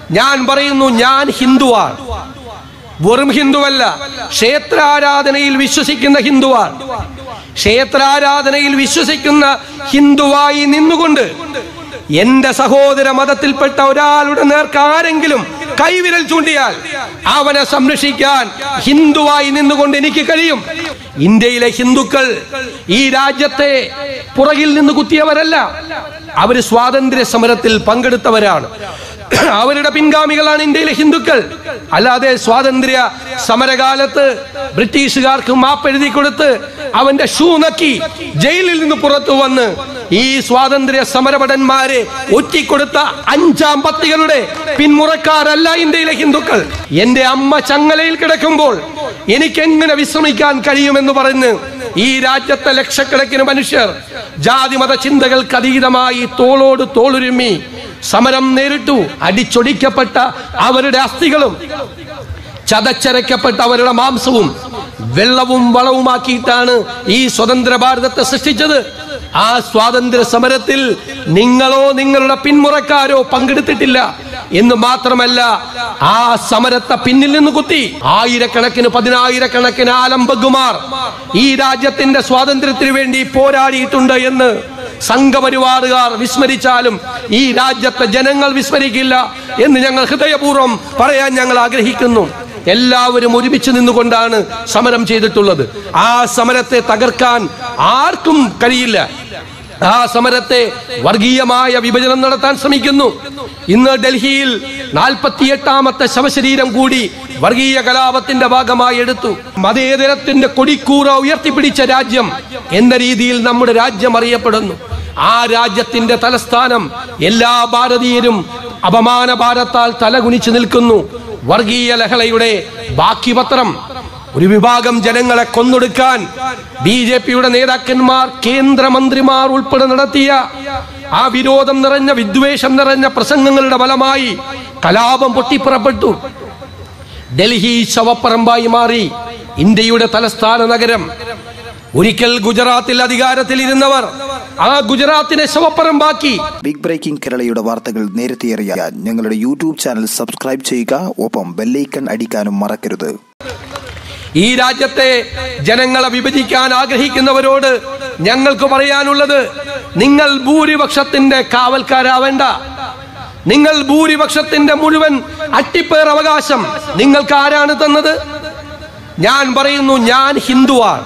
ഞാൻ പറയുന്നു ഞാൻ ഹിന്ദുവാണ് വെറും ഹിന്ദുവല്ല ക്ഷേത്രാരാധനയിൽ വിശ്വസിക്കുന്ന ഹിന്ദുവാണ് ക്ഷേത്രാരാധനയിൽ വിശ്വസിക്കുന്ന ഹിന്ദുവായി നിന്നുകൊണ്ട് എന്റെ സഹോദര മതത്തിൽപ്പെട്ട ഒരാളുടെ നേർക്ക് ആരെങ്കിലും കൈവിരൽ ചൂണ്ടിയാൽ അവനെ സംരക്ഷിക്കാൻ ഹിന്ദുവായി നിന്നുകൊണ്ട് എനിക്ക് കഴിയും ഇന്ത്യയിലെ ഹിന്ദുക്കൾ ഈ രാജ്യത്തെ പുറകിൽ നിന്ന് കുത്തിയവരല്ല അവര് സ്വാതന്ത്ര്യ സമരത്തിൽ പങ്കെടുത്തവരാണ് അവരുടെ പിൻഗാമികളാണ് ഇന്ത്യയിലെ ഹിന്ദുക്കൾ അല്ലാതെ സ്വാതന്ത്ര്യ സമരകാലത്ത് ബ്രിട്ടീഷുകാർക്ക് മാപ്പെഴുതി കൊടുത്ത് അവന്റെ ഷൂ നക്കി ജയിലിൽ നിന്ന് പുറത്തു വന്ന് ഈ സ്വാതന്ത്ര്യ സമരഭടന്മാരെ ഒറ്റിക്കൊടുത്ത അഞ്ചാം പത്തികളുടെ പിന്മുറക്കാരല്ല ഇന്ത്യയിലെ ഹിന്ദുക്കൾ എന്റെ അമ്മ ചങ്ങലയിൽ കിടക്കുമ്പോൾ എനിക്ക് എങ്ങനെ വിശ്രമിക്കാൻ കഴിയുമെന്ന് പറഞ്ഞ് ഈ രാജ്യത്തെ ലക്ഷക്കണക്കിന് മനുഷ്യർ ജാതിമത ചിന്തകൾക്ക് അതീതമായി തോളോട് തോളുരുമ്മി സമരം നേരിട്ടു അടിച്ചൊടിക്കപ്പെട്ട അവരുടെ അസ്ഥികളും ചതച്ചരയ്ക്കപ്പെട്ട അവരുടെ മാംസവും വെള്ളവും വളവുമാക്കിയിട്ടാണ് ഈ സ്വതന്ത്ര ഭാരതത്തെ സൃഷ്ടിച്ചത് ആ സ്വാതന്ത്ര്യ സമരത്തിൽ നിങ്ങളോ നിങ്ങളുടെ പിന്മുറക്കാരോ പങ്കെടുത്തിട്ടില്ല എന്ന് മാത്രമല്ല ആ സമരത്തെ പിന്നിൽ നിന്ന് കുത്തി ആയിരക്കണക്കിന് പതിനായിരക്കണക്കിന് ആലംബഗുമാർ ഈ രാജ്യത്തിന്റെ സ്വാതന്ത്ര്യത്തിന് വേണ്ടി പോരാടിയിട്ടുണ്ട് എന്ന് സംഘപരിവാറുകാർ വിസ്മരിച്ചാലും ഈ രാജ്യത്തെ ജനങ്ങൾ വിസ്മരിക്കില്ല എന്ന് ഞങ്ങൾ ഹൃദയപൂർവ്വം പറയാൻ ഞങ്ങൾ ആഗ്രഹിക്കുന്നു എല്ലാവരും ഒരുമിച്ച് നിന്നുകൊണ്ടാണ് സമരം ചെയ്തിട്ടുള്ളത് ആ സമരത്തെ തകർക്കാൻ ആർക്കും കഴിയില്ല ആ സമരത്തെ വർഗീയമായ വിഭജനം നടത്താൻ ശ്രമിക്കുന്നു ഇന്ന് ഡൽഹിയിൽ നാൽപ്പത്തിയെട്ടാമത്തെ ശവശരീരം കൂടി വർഗീയ കലാപത്തിന്റെ ഭാഗമായി എടുത്തു മതേതരത്തിന്റെ കൊടിക്കൂറ ഉയർത്തിപ്പിടിച്ച രാജ്യം എന്ന രീതിയിൽ നമ്മുടെ രാജ്യം അറിയപ്പെടുന്നു ആ രാജ്യത്തിന്റെ തലസ്ഥാനം എല്ലാ ഭാരതീയരും അപമാന ഭാരത്താൽ തലകുനിച്ചു നിൽക്കുന്നു വർഗീയ ലഹളയുടെ ബാക്കി പത്രം ഒരു വിഭാഗം ജനങ്ങളെ കൊന്നൊടുക്കാൻ ബി ജെ പിയുടെ നേതാക്കന്മാർ കേന്ദ്രമന്ത്രിമാർ ഉൾപ്പെടെ നടത്തിയ ആ വിരോധം നിറഞ്ഞ വിദ്വേഷം നിറഞ്ഞ പ്രസംഗങ്ങളുടെ ഫലമായി കലാപം പൊട്ടിപ്പുറപ്പെട്ടു ഡൽഹി ശവപ്പറമ്പായി മാറി ഇന്ത്യയുടെ തലസ്ഥാന നഗരം ഒരിക്കൽ ഗുജറാത്തിൽ അധികാരത്തിൽ ഇരുന്നവർ ആ ഗുജറാത്തിനെ ശവപ്പറമ്പാക്കി ബിഗ് ബ്രേക്കിംഗ് കേരളയുടെ വാർത്തകൾ നേരത്തെ അറിയാൻ ഞങ്ങളുടെ യൂട്യൂബ് ചാനൽ സബ്സ്ക്രൈബ് ചെയ്യുക ഒപ്പം ബെല്ലൈക്കൺ അടിക്കാനും മറക്കരുത് ഈ രാജ്യത്തെ ജനങ്ങളെ വിഭജിക്കാൻ ആഗ്രഹിക്കുന്നവരോട് ഞങ്ങൾക്ക് പറയാനുള്ളത് നിങ്ങൾ ഭൂരിപക്ഷത്തിന്റെ കാവൽക്കാരാവേണ്ട നിങ്ങൾ ഭൂരിപക്ഷത്തിന്റെ മുഴുവൻ അട്ടിപ്പേർ അവകാശം നിങ്ങൾക്ക് ആരാണ് തന്നത് ഞാൻ പറയുന്നു ഞാൻ ഹിന്ദുവാണ്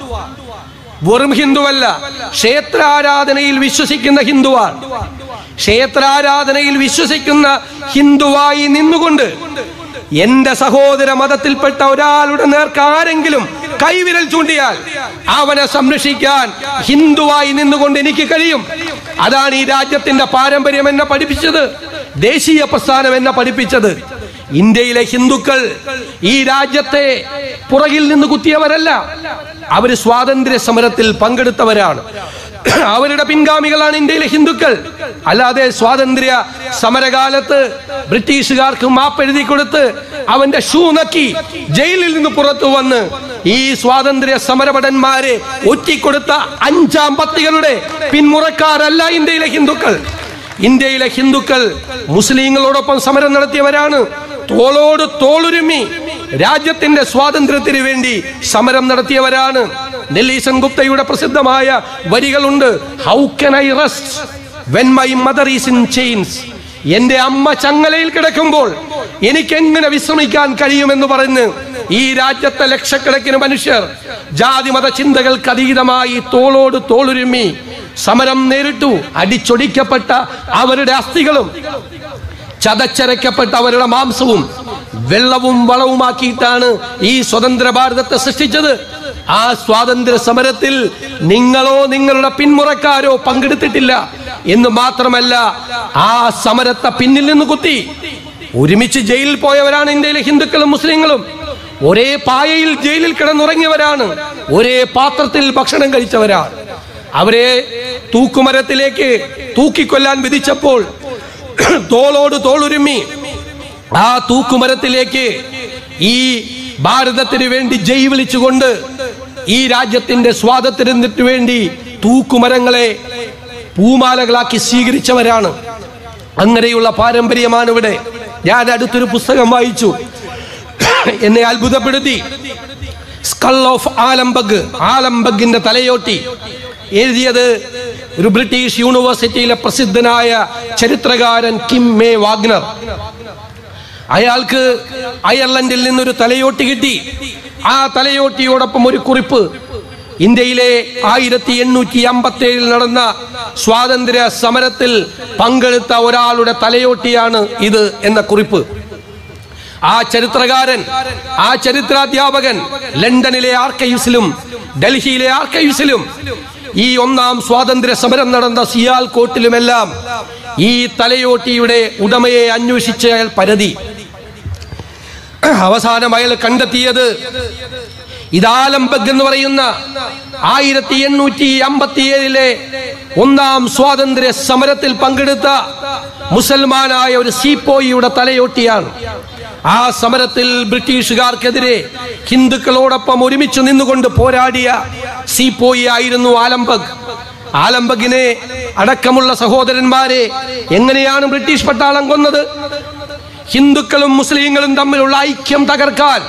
വെറും ഹിന്ദുവല്ല ക്ഷേത്രാരാധനയിൽ വിശ്വസിക്കുന്ന ഹിന്ദുവാണ് ക്ഷേത്രാരാധനയിൽ വിശ്വസിക്കുന്ന ഹിന്ദുവായി നിന്നുകൊണ്ട് എന്റെ സഹോദര മതത്തിൽപ്പെട്ട ഒരാളുടെ നേർക്ക് ആരെങ്കിലും കൈവിരൽ ചൂണ്ടിയാൽ അവനെ സംരക്ഷിക്കാൻ ഹിന്ദുവായി നിന്നുകൊണ്ട് എനിക്ക് കഴിയും അതാണ് ഈ രാജ്യത്തിന്റെ പാരമ്പര്യം എന്നെ പഠിപ്പിച്ചത് ദേശീയ പ്രസ്ഥാനം എന്നെ പഠിപ്പിച്ചത് ഇന്ത്യയിലെ ഹിന്ദുക്കൾ ഈ രാജ്യത്തെ പുറകിൽ നിന്ന് കുത്തിയവരല്ല അവര് സ്വാതന്ത്ര്യ സമരത്തിൽ പങ്കെടുത്തവരാണ് അവരുടെ പിൻഗാമികളാണ് ഇന്ത്യയിലെ ഹിന്ദുക്കൾ അല്ലാതെ സ്വാതന്ത്ര്യ സമരകാലത്ത് ബ്രിട്ടീഷുകാർക്ക് മാപ്പെഴുതി കൊടുത്ത് അവന്റെ ഷൂ നക്കി ജയിലിൽ നിന്ന് പുറത്തു വന്ന് ഈ സ്വാതന്ത്ര്യ സമരഭടന്മാരെ ഒറ്റിക്കൊടുത്ത അഞ്ചാം പത്തികളുടെ പിന്മുറക്കാരല്ല ഇന്ത്യയിലെ ഹിന്ദുക്കൾ ഇന്ത്യയിലെ ഹിന്ദുക്കൾ മുസ്ലിങ്ങളോടൊപ്പം സമരം നടത്തിയവരാണ് തോളോട് തോളുരുമ്മി രാജ്യത്തിന്റെ സ്വാതന്ത്ര്യത്തിന് വേണ്ടി സമരം നടത്തിയവരാണ് നെല്ലീസൻ ഗുപ്തയുടെ പ്രസിദ്ധമായ വരികളുണ്ട് how can I rest when my mother is in chains എന്റെ അമ്മ ചങ്ങലയിൽ കിടക്കുമ്പോൾ എനിക്ക് എങ്ങനെ വിശ്രമിക്കാൻ കഴിയുമെന്ന് പറഞ്ഞ് ഈ രാജ്യത്തെ ലക്ഷക്കണക്കിന് മനുഷ്യർ ജാതിമത ചിന്തകൾക്ക് അതീതമായി തോളോട് തോളുരുമ്മി സമരം നേരിട്ടു അടിച്ചൊടിക്കപ്പെട്ട അവരുടെ അസ്ഥികളും ചതച്ചരയ്ക്കപ്പെട്ട അവരുടെ മാംസവും വെള്ളവും വളവുമാക്കിയിട്ടാണ് ഈ സ്വതന്ത്ര ഭാരതത്തെ സൃഷ്ടിച്ചത് ആ സ്വാതന്ത്ര്യ സമരത്തിൽ നിങ്ങളോ നിങ്ങളുടെ പിന്മുറക്കാരോ പങ്കെടുത്തിട്ടില്ല എന്ന് മാത്രമല്ല ആ സമരത്തെ പിന്നിൽ നിന്ന് കുത്തി ഒരുമിച്ച് ജയിലിൽ പോയവരാണ് ഇന്ത്യയിലെ ഹിന്ദുക്കളും മുസ്ലിങ്ങളും ഒരേ പായയിൽ ജയിലിൽ കിടന്നുറങ്ങിയവരാണ് ഒരേ പാത്രത്തിൽ ഭക്ഷണം കഴിച്ചവരാണ് അവരെ തൂക്കുമരത്തിലേക്ക് തൂക്കിക്കൊല്ലാൻ വിധിച്ചപ്പോൾ തോളോട് തോളുരുമ്മി ആ തൂക്കുമരത്തിലേക്ക് ഈ ഭാരതത്തിന് വേണ്ടി ജയ് വിളിച്ചുകൊണ്ട് ഈ രാജ്യത്തിന്റെ സ്വാതന്ത്ര്യത്തിന് വേണ്ടി തൂക്കുമരങ്ങളെ പൂമാലകളാക്കി സ്വീകരിച്ചവരാണ് അങ്ങനെയുള്ള പാരമ്പര്യമാണ് ഇവിടെ ഞാൻ അടുത്തൊരു പുസ്തകം വായിച്ചു എന്നെ അത്ഭുതപ്പെടുത്തി സ്കൾ ഓഫ് ആലംബഗ് ആലംബഗിന്റെ തലയോട്ടി എഴുതിയത് ഒരു ബ്രിട്ടീഷ് യൂണിവേഴ്സിറ്റിയിലെ പ്രസിദ്ധനായ ചരിത്രകാരൻ കിം മേ വാഗ്നർ അയാൾക്ക് അയർലൻഡിൽ നിന്നൊരു തലയോട്ടി കിട്ടി ആ തലയോട്ടിയോടൊപ്പം ഒരു കുറിപ്പ് ഇന്ത്യയിലെ ആയിരത്തി എണ്ണൂറ്റി അമ്പത്തി ഏഴിൽ നടന്ന സ്വാതന്ത്ര്യ സമരത്തിൽ പങ്കെടുത്ത ഒരാളുടെ തലയോട്ടിയാണ് ഇത് എന്ന കുറിപ്പ് ആ ചരിത്രകാരൻ ആ ചരിത്രാധ്യാപകൻ ലണ്ടനിലെ ആർക്കൈവ്സിലും ഡൽഹിയിലെ ആർക്കൈവ്സിലും ഈ ഒന്നാം സ്വാതന്ത്ര്യ സമരം നടന്ന സിയാൽ കോട്ടിലുമെല്ലാം ഈ തലയോട്ടിയുടെ ഉടമയെ അന്വേഷിച്ച് അയാൾ പരതി അവസാനം അയാൾ കണ്ടെത്തിയത് ഇതാലംബഗ് എന്ന് പറയുന്ന ആയിരത്തി എണ്ണൂറ്റി അമ്പത്തി ഏഴിലെ ഒന്നാം സ്വാതന്ത്ര്യ സമരത്തിൽ പങ്കെടുത്ത മുസൽമാനായ ഒരു സീപ്പോയിയുടെ തലയോട്ടിയാണ് ആ സമരത്തിൽ ബ്രിട്ടീഷുകാർക്കെതിരെ ഹിന്ദുക്കളോടൊപ്പം ഒരുമിച്ച് നിന്നുകൊണ്ട് പോരാടിയ സീപ്പോയി ആയിരുന്നു ആലംബഗ് ആലംബഗിനെ അടക്കമുള്ള സഹോദരന്മാരെ എങ്ങനെയാണ് ബ്രിട്ടീഷ് പട്ടാളം കൊന്നത് ഹിന്ദുക്കളും മുസ്ലിങ്ങളും തമ്മിലുള്ള ഐക്യം തകർക്കാൻ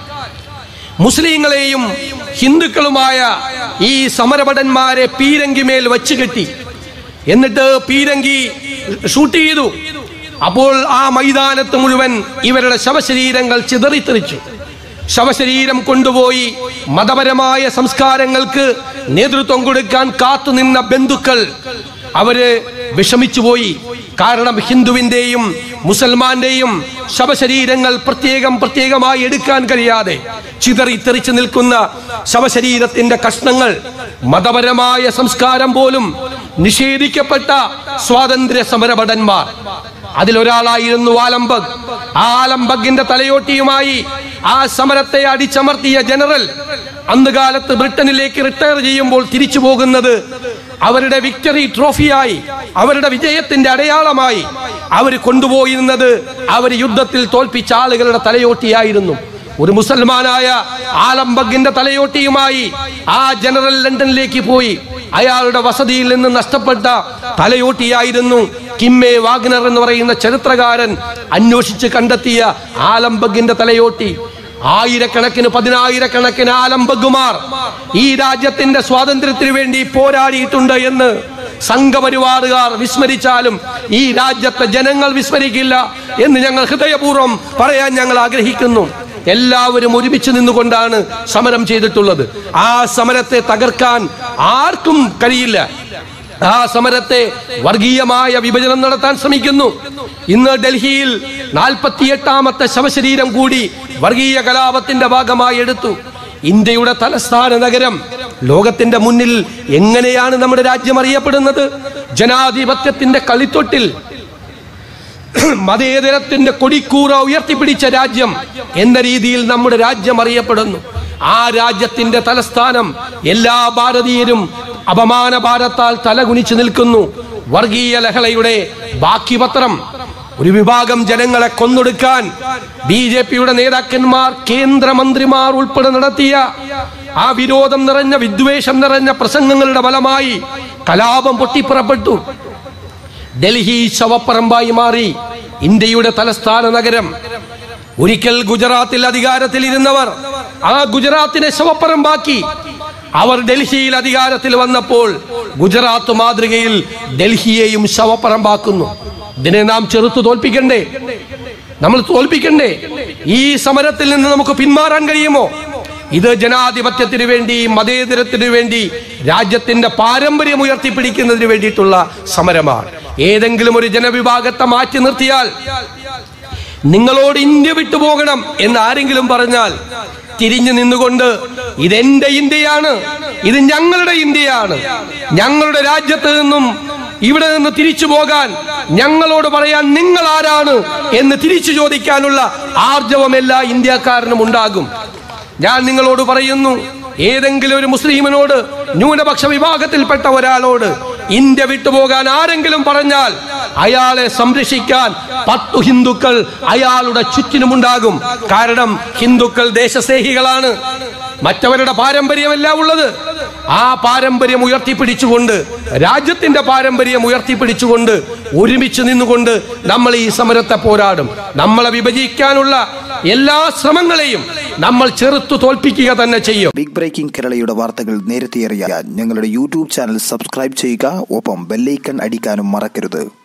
മുസ്ലിങ്ങളെയും ഹിന്ദുക്കളുമായ ഈ സമരഭടന്മാരെ പീരങ്കിമേൽ വച്ചു കെട്ടി എന്നിട്ട് പീരങ്കി ഷൂട്ട് ചെയ്തു അപ്പോൾ ആ മൈതാനത്ത് മുഴുവൻ ഇവരുടെ ശവശരീരങ്ങൾ ചിതറിത്തെറിച്ചു ശവശരീരം കൊണ്ടുപോയി മതപരമായ സംസ്കാരങ്ങൾക്ക് നേതൃത്വം കൊടുക്കാൻ കാത്തുനിന്ന ബന്ധുക്കൾ അവര് വിഷമിച്ചുപോയി കാരണം ഹിന്ദുവിന്റെയും മുസൽമാന്റെയും ശവശരീരങ്ങൾ പ്രത്യേകം പ്രത്യേകമായി എടുക്കാൻ കഴിയാതെ ചിതറി തെറിച്ചു നിൽക്കുന്ന ശവശരീരത്തിന്റെ കഷ്ണങ്ങൾ മതപരമായ സംസ്കാരം പോലും നിഷേധിക്കപ്പെട്ട സ്വാതന്ത്ര്യ സമരഭടന്മാർ അതിലൊരാളായിരുന്നു ആലംബഗ് ആ ആലംബഗിന്റെ തലയോട്ടിയുമായി ആ സമരത്തെ അടിച്ചമർത്തിയ ജനറൽ അന്ന് കാലത്ത് ബ്രിട്ടനിലേക്ക് റിട്ടയർ ചെയ്യുമ്പോൾ തിരിച്ചു പോകുന്നത് അവരുടെ വിക്ടറി ട്രോഫിയായി അവരുടെ വിജയത്തിന്റെ അടയാളമായി അവർ കൊണ്ടുപോയിരുന്നത് അവർ യുദ്ധത്തിൽ തോൽപ്പിച്ച ആളുകളുടെ തലയോട്ടിയായിരുന്നു ഒരു മുസൽമാനായ ആലംബഗിന്റെ തലയോട്ടിയുമായി ആ ജനറൽ ലണ്ടനിലേക്ക് പോയി അയാളുടെ വസതിയിൽ നിന്ന് നഷ്ടപ്പെട്ട തലയോട്ടിയായിരുന്നു കിമ്മെ വാഗ്നർ എന്ന് പറയുന്ന ചരിത്രകാരൻ അന്വേഷിച്ച് കണ്ടെത്തിയ ആലംബഗിന്റെ തലയോട്ടി ആയിരക്കണക്കിന് പതിനായിരക്കണക്കിന് ആലംബഗുമാർ ഈ രാജ്യത്തിന്റെ സ്വാതന്ത്ര്യത്തിന് വേണ്ടി പോരാടിയിട്ടുണ്ട് എന്ന് സംഘപരിവാറുകാർ വിസ്മരിച്ചാലും ഈ രാജ്യത്തെ ജനങ്ങൾ വിസ്മരിക്കില്ല എന്ന് ഞങ്ങൾ ഹൃദയപൂർവ്വം പറയാൻ ഞങ്ങൾ ആഗ്രഹിക്കുന്നു എല്ലാവരും ഒരുമിച്ച് നിന്നുകൊണ്ടാണ് സമരം ചെയ്തിട്ടുള്ളത് ആ സമരത്തെ തകർക്കാൻ ആർക്കും കഴിയില്ല ആ സമരത്തെ വർഗീയമായ വിഭജനം നടത്താൻ ശ്രമിക്കുന്നു ഇന്ന് ഡൽഹിയിൽ നാൽപ്പത്തിയെട്ടാമത്തെ ശവശരീരം കൂടി വർഗീയ കലാപത്തിന്റെ ഭാഗമായി എടുത്തു ഇന്ത്യയുടെ തലസ്ഥാന നഗരം ലോകത്തിന്റെ മുന്നിൽ എങ്ങനെയാണ് നമ്മുടെ രാജ്യം അറിയപ്പെടുന്നത് ജനാധിപത്യത്തിന്റെ കളിത്തൊട്ടിൽ മതേതരത്തിന്റെ കൊടിക്കൂറ ഉയർത്തിപ്പിടിച്ച രാജ്യം എന്ന രീതിയിൽ നമ്മുടെ രാജ്യം അറിയപ്പെടുന്നു ആ രാജ്യത്തിന്റെ തലസ്ഥാനം എല്ലാ ഭാരതീയരും അപമാന ഭാരത്താൽ തലകുനിച്ചു നിൽക്കുന്നു വർഗീയ ലഹളയുടെ ബാക്കി പത്രം ഒരു വിഭാഗം ജനങ്ങളെ കൊന്നൊടുക്കാൻ ബി ജെ പിയുടെ നേതാക്കന്മാർ കേന്ദ്രമന്ത്രിമാർ ഉൾപ്പെടെ നടത്തിയ ആ വിരോധം നിറഞ്ഞ വിദ്വേഷം നിറഞ്ഞ പ്രസംഗങ്ങളുടെ ഫലമായി കലാപം പൊട്ടിപ്പുറപ്പെട്ടു ഡൽഹി ശവപ്പറമ്പായി മാറി ഇന്ത്യയുടെ തലസ്ഥാന നഗരം ഒരിക്കൽ ഗുജറാത്തിൽ അധികാരത്തിൽ ഇരുന്നവർ ആ ഗുജറാത്തിനെ ശവപ്പറമ്പാക്കി അവർ ഡൽഹിയിൽ അധികാരത്തിൽ വന്നപ്പോൾ ഗുജറാത്ത് മാതൃകയിൽ ഡൽഹിയെയും ശവപ്പറമ്പാക്കുന്നു ഇതിനെ നാം ചെറുത്തു തോൽപ്പിക്കണ്ടേ നമ്മൾ തോൽപ്പിക്കണ്ടേ ഈ സമരത്തിൽ നിന്ന് നമുക്ക് പിന്മാറാൻ കഴിയുമോ ഇത് ജനാധിപത്യത്തിന് വേണ്ടി മതേതരത്തിന് വേണ്ടി രാജ്യത്തിന്റെ പാരമ്പര്യം ഉയർത്തിപ്പിടിക്കുന്നതിന് വേണ്ടിയിട്ടുള്ള സമരമാണ് ഏതെങ്കിലും ഒരു ജനവിഭാഗത്തെ മാറ്റി നിർത്തിയാൽ നിങ്ങളോട് ഇന്ത്യ വിട്ടുപോകണം എന്ന് ആരെങ്കിലും പറഞ്ഞാൽ തിരിഞ്ഞു നിന്നുകൊണ്ട് ഇതെന്റെ ഇന്ത്യയാണ് ഇത് ഞങ്ങളുടെ ഇന്ത്യയാണ് ഞങ്ങളുടെ രാജ്യത്ത് നിന്നും ഇവിടെ നിന്ന് തിരിച്ചു പോകാൻ ഞങ്ങളോട് പറയാൻ നിങ്ങൾ ആരാണ് എന്ന് തിരിച്ചു ചോദിക്കാനുള്ള ആർജവം എല്ലാ ഇന്ത്യക്കാരനും ഉണ്ടാകും ഞാൻ നിങ്ങളോട് പറയുന്നു ഏതെങ്കിലും ഒരു മുസ്ലിമിനോട് ന്യൂനപക്ഷ വിഭാഗത്തിൽപ്പെട്ട ഒരാളോട് ഇന്ത്യ വിട്ടുപോകാൻ ആരെങ്കിലും പറഞ്ഞാൽ അയാളെ സംരക്ഷിക്കാൻ പത്തു ഹിന്ദുക്കൾ അയാളുടെ ചുറ്റിനുമുണ്ടാകും കാരണം ഹിന്ദുക്കൾ ദേശസ്നേഹികളാണ് മറ്റവരുടെ പാരമ്പര്യമല്ല ഉള്ളത് ആ പാരമ്പര്യം ഉയർത്തിപ്പിടിച്ചുകൊണ്ട് രാജ്യത്തിന്റെ പാരമ്പര്യം ഉയർത്തിപ്പിടിച്ചുകൊണ്ട് ഒരുമിച്ച് നിന്നുകൊണ്ട് നമ്മൾ ഈ സമരത്തെ പോരാടും നമ്മളെ വിഭജിക്കാനുള്ള എല്ലാ ശ്രമങ്ങളെയും നമ്മൾ ചെറുത്തു തോൽപ്പിക്കുക തന്നെ ചെയ്യും ബിഗ് ബ്രേക്കിംഗ് കേരളയുടെ വാർത്തകൾ നേരത്തെ അറിയാൻ ഞങ്ങളുടെ യൂട്യൂബ് ചാനൽ സബ്സ്ക്രൈബ് ചെയ്യുക ഒപ്പം ബെല്ലൈക്കൺ അടിക്കാനും മറക്കരുത്